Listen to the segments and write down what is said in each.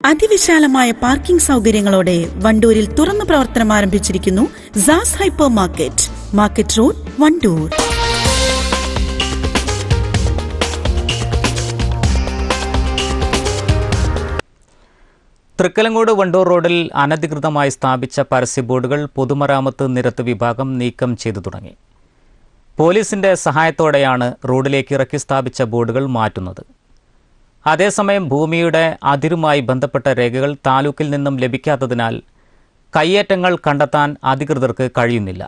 അതിവിശാലമായ പാർക്കിംഗ് സൗകര്യങ്ങളോടെ വണ്ടൂരിൽ തുറന്നു പ്രവർത്തനം ആരംഭിച്ചിരിക്കുന്നു സാസ് hyper market market road Wandoor Thrikkalangode Wandoor റോഡിൽ അനധികൃതമായി സ്ഥാപിച്ച പരസ്യ ബോർഡുകൾ പൊതുമരാമത്ത് നിരത്ത് വിഭാഗം നീക്കം ചെയ്തു തുടങ്ങി പോലീസിന്റെ സഹായത്തോടെയാണ് റോഡിലേക്ക് ഇറക്കി സ്ഥാപിച്ച ബോർഡുകൾ മാറ്റുന്നത് അതേസമയം ഭൂമിയുടെ അതിരുമായി ബന്ധപ്പെട്ട രേഖകൾ താലൂക്കിൽ നിന്നും ലഭിക്കാത്തതിനാൽ കയ്യേറ്റങ്ങൾ കണ്ടെത്താൻ അധികൃതർക്ക് കഴിയുന്നില്ല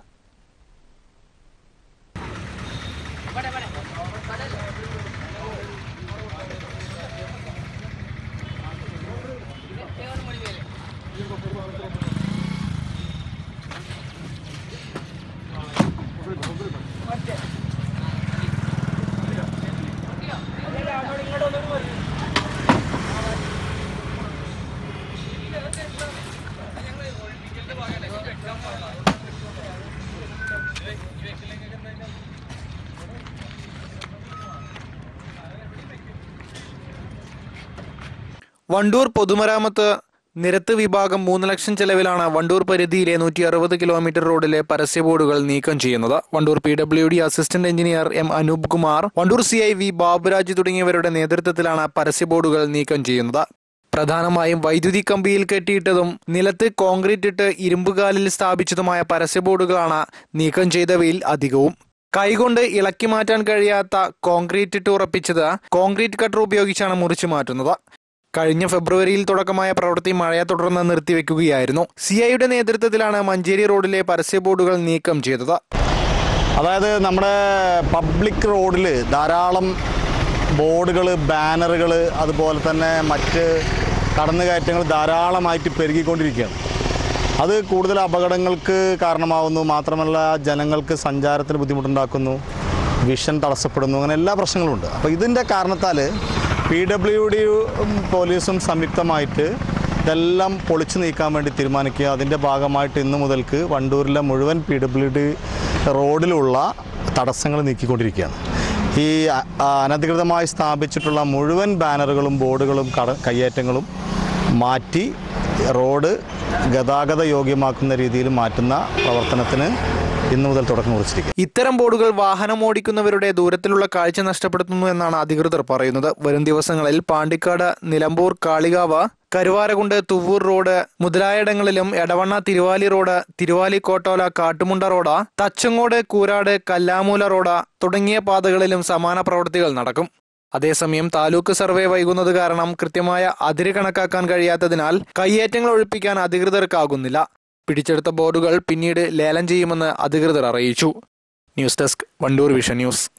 വണ്ടൂർ പൊതുമരാമത്ത് നിരത്ത് വിഭാഗം മൂന്ന് ലക്ഷം ചെലവിലാണ് വണ്ടൂർ പരിധിയിലെ നൂറ്റി അറുപത് കിലോമീറ്റർ റോഡിലെ പരസ്യ ബോർഡുകൾ നീക്കം ചെയ്യുന്നത് Wandoor P W D assistant engineer M Anoop Kumar Wandoor C I V Baburaj തുടങ്ങിയവരുടെ നേതൃത്വത്തിലാണ് പരസ്യ ബോർഡുകൾ നീക്കം ചെയ്യുന്നത് പ്രധാനമായും വൈദ്യുതി കമ്പിയിൽ കെട്ടിയിട്ടതും നിലത്ത് കോൺക്രീറ്റ് ഇട്ട് ഇരുമ്പുകാലിൽ സ്ഥാപിച്ചതുമായ പരസ്യ ബോർഡുകളാണ് നീക്കം ചെയ്തവയിൽ അധികവും കൈകൊണ്ട് ഇളക്കി മാറ്റാൻ കഴിയാത്ത കോൺക്രീറ്റ് ഇട്ട് ഉറപ്പിച്ചത് കോൺക്രീറ്റ് കട്ടർ ഉപയോഗിച്ചാണ് മുറിച്ചു മാറ്റുന്നത് കഴിഞ്ഞ ഫെബ്രുവരിയിൽ തുടക്കമായ പ്രവൃത്തി മഴയെ തുടർന്ന് നിർത്തിവെക്കുകയായിരുന്നു സി ഐയുടെ നേതൃത്വത്തിലാണ് മഞ്ചേരി റോഡിലെ പരസ്യ ബോർഡുകൾ നീക്കം ചെയ്തത് അതായത് നമ്മുടെ പബ്ലിക് റോഡിൽ ധാരാളം ബോർഡുകൾ ബാനറുകൾ അതുപോലെ തന്നെ മറ്റ് കടന്നുകയറ്റങ്ങൾ ധാരാളമായിട്ട് പെരുകിക്കൊണ്ടിരിക്കുകയാണ് അത് കൂടുതൽ അപകടങ്ങൾക്ക് കാരണമാവുന്നു മാത്രമല്ല ജനങ്ങൾക്ക് സഞ്ചാരത്തിന് ബുദ്ധിമുട്ടുണ്ടാക്കുന്നു വിഷൻ തടസ്സപ്പെടുന്നു അങ്ങനെ എല്ലാ പ്രശ്നങ്ങളും ഉണ്ട് അപ്പോൾ ഇതിൻ്റെ കാരണത്താൽ പി ഡബ്ല്യു ഡിയും പോലീസും സംയുക്തമായിട്ട് ഇതെല്ലാം പൊളിച്ചു നീക്കാൻ വേണ്ടി തീരുമാനിക്കുക അതിൻ്റെ ഭാഗമായിട്ട് ഇന്ന് മുതൽക്ക് വണ്ടൂരിലെ മുഴുവൻ പി ഡബ്ല്യു ഡി റോഡിലുള്ള തടസ്സങ്ങൾ നീക്കിക്കൊണ്ടിരിക്കുകയാണ് ഈ അ- അനധികൃതമായി സ്ഥാപിച്ചിട്ടുള്ള മുഴുവൻ ബാനറുകളും ബോർഡുകളും കട കയ്യേറ്റങ്ങളും മാറ്റി റോഡ് ഗതാഗത യോഗ്യമാക്കുന്ന രീതിയിൽ മാറ്റുന്ന പ്രവർത്തനത്തിന് ഇന്നു മുതൽ തുടക്കം കുറിച്ചിരിക്കുക ഇത്തരം ബോർഡുകൾ വാഹനം ഓടിക്കുന്നവരുടെ ദൂരത്തിലുള്ള കാഴ്ച നഷ്ടപ്പെടുത്തുന്നു എന്നാണ് അധികൃതർ പറയുന്നത് വരും ദിവസങ്ങളിൽ പാണ്ടിക്കാട് നിലമ്പൂർ കാളികാവ് കരുവാരകുണ്ട് തുവ്വൂർ റോഡ് മുതലായിടങ്ങളിലും Edavanna Thiruvali road Thiruvali Kottola Kattumunda road Thachangode Koorad Kallamoola road തുടങ്ങിയ പാതകളിലും സമാന പ്രവൃത്തികൾ നടക്കും അതേസമയം താലൂക്ക് സർവേ വൈകുന്നത് കാരണം കൃത്യമായ അതിര് കണക്കാക്കാൻ കഴിയാത്തതിനാൽ കയ്യേറ്റങ്ങൾ ഒഴിപ്പിക്കാൻ അധികൃതർക്കാകുന്നില്ല പിടിച്ചെടുത്ത ബോർഡുകൾ പിന്നീട് ലേലം ചെയ്യുമെന്ന് അധികൃതർ അറിയിച്ചു news desk Wandoor vision news